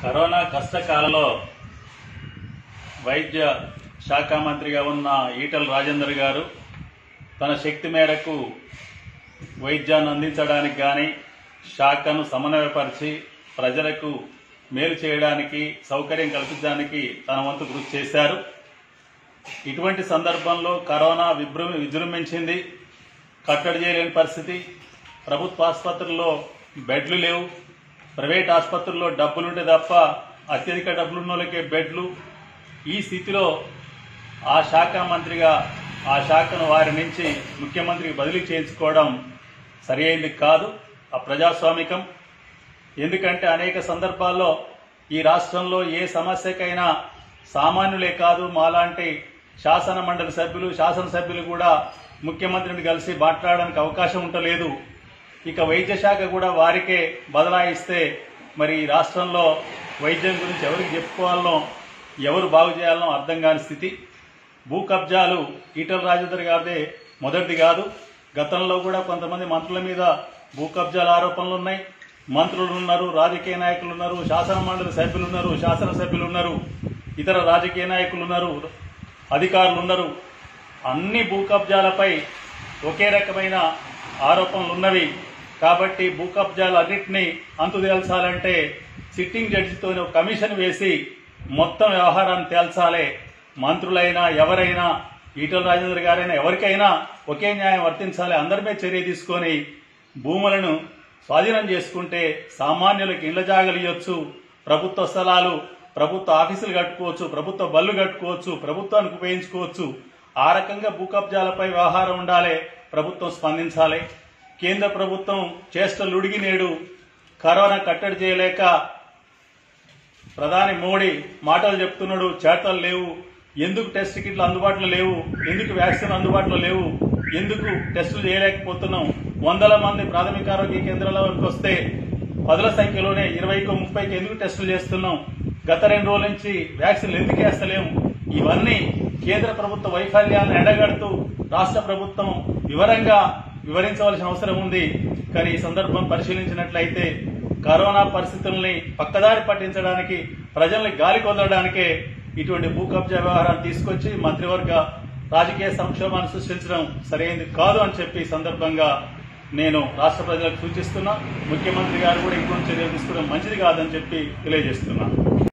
corona కష్టకాలంలో వైద్య శాఖ మంత్రిగా ఉన్న ఈటల రాజేందర్ గారు తన శక్తి మేరకు వైద్యాన్ని అందించడానికి కానీ శాఖను సమన్వయపరిచి ప్రజలకు మేలు చేయడానికి సౌకర్యం కల్పించడానికి తన వంతు కృషి చేశారు ఇటువంటి సందర్భంలో కరోనా విజృ విజృంభించింది కట్టడి చేయలేని పరిస్థితి ప్రభుత్వ ఆసుపత్రుల్లో బెడ్లు లేవు ప్రైవేట్ ఆసుపత్రుల్లో డబ్బులుంటే తప్ప అత్యధిక డబ్బులున్న వాళ్ళకే బెడ్లు ఈ స్థితిలో ఆ శాఖ మంత్రిగా ఆ శాఖను వారి నుంచి ముఖ్యమంత్రికి బదిలీ చేయించుకోవడం సరి అయింది కాదు ఆ ప్రజాస్వామికం ఎందుకంటే అనేక సందర్భాల్లో ఈ రాష్ట్రంలో ఏ సమస్యకైనా సామాన్యులే కాదు మాలాంటి శాసన మండలి సభ్యులు శాసనసభ్యులు కూడా ముఖ్యమంత్రిని కలిసి మాట్లాడడానికి అవకాశం ఉండలేదు ఇక వైద్య శాఖ కూడా వారికే బదలాయిస్తే మరి ఈ రాష్ట్రంలో వైద్యం గురించి ఎవరికి చెప్పుకోవాలనో ఎవరు బాగు చేయాలనో అర్థం కాని స్థితి భూ కబ్జాలు ఈటల రాజేందర్ గారిదే మొదటిది కాదు గతంలో కూడా కొంతమంది మంత్రుల మీద భూ కబ్జాల ఆరోపణలు ఉన్నాయి మంత్రులు ఉన్నారు రాజకీయ నాయకులు ఉన్నారు శాసన మండలి సభ్యులు ఉన్నారు శాసనసభ్యులు ఉన్నారు ఇతర రాజకీయ నాయకులు ఉన్నారు అధికారులు ఉన్నారు అన్ని భూ కబ్జాలపై ఒకే రకమైన ఆరోపణలు ఉన్నవి కాబట్టి భూ కబ్జాలు అన్నింటినీ అంతు తేల్చాలంటే సిట్టింగ్ జడ్జితో ఒక కమిషన్ వేసి మొత్తం వ్యవహారాన్ని తేల్చాలి మంత్రులైనా ఎవరైనా ఈటల రాజేంద్ర గారైనా ఎవరికైనా ఒకే న్యాయం వర్తించాలి అందరి మీద చర్య తీసుకొని భూములను స్వాధీనం చేసుకుంటే సామాన్యులకు ఇళ్ల జాగలు ఇవ్వచ్చు ప్రభుత్వ స్థలాలు ప్రభుత్వ ఆఫీసులు కట్టుకోవచ్చు ప్రభుత్వ బళ్ళు కట్టుకోవచ్చు ప్రభుత్వానికి ఉపయోగించుకోవచ్చు ఆ రకంగా భూ కబ్జాలపై వ్యవహారం ఉండాలి ప్రభుత్వం స్పందించాలి కేంద్ర ప్రభుత్వం చేష్టలు ఉడిగి నేడు కరోనా కట్టడి చేయలేక ప్రధాని మోడీ మాటలు చెప్తున్నాడు చేతలు లేవు ఎందుకు టెస్ట్ కిట్లు అందుబాటులో లేవు ఎందుకు వ్యాక్సిన్ అందుబాటులో లేవు ఎందుకు టెస్టులు చేయలేకపోతున్నాం వందల మంది ప్రాథమిక ఆరోగ్య కేంద్రాల వరకు వస్తే పదుల సంఖ్యలోనే ఇరవైకో ముప్పైకి ఎందుకు టెస్టులు చేస్తున్నాం గత రెండు రోజుల నుంచి వ్యాక్సిన్లు ఎందుకు వేస్తలేము ఇవన్నీ కేంద్ర ప్రభుత్వ వైఫల్యాన్ని ఎండగడుతూ రాష్ట్ర ప్రభుత్వం వివరంగా వివరించవలసిన అవసరం ఉంది కానీ ఈ సందర్భం పరిశీలించినట్లయితే కరోనా పరిస్థితుల్ని పక్కదారి పట్టించడానికి ప్రజల్ని గాలి కొదలడానికే ఇటువంటి భూ కబ్జా వ్యవహారాన్ని తీసుకొచ్చి మంత్రివర్గ రాజకీయ సంక్షోభాన్ని సృష్టించడం సరైనది కాదు అని చెప్పి ఈ సందర్భంగా నేను రాష్ట్ర ప్రజలకు సూచిస్తున్నా ముఖ్యమంత్రి గారు కూడా ఇటువంటి చర్యలు తీసుకోవడం మంచిది కాదని చెప్పి తెలియజేస్తున్నాను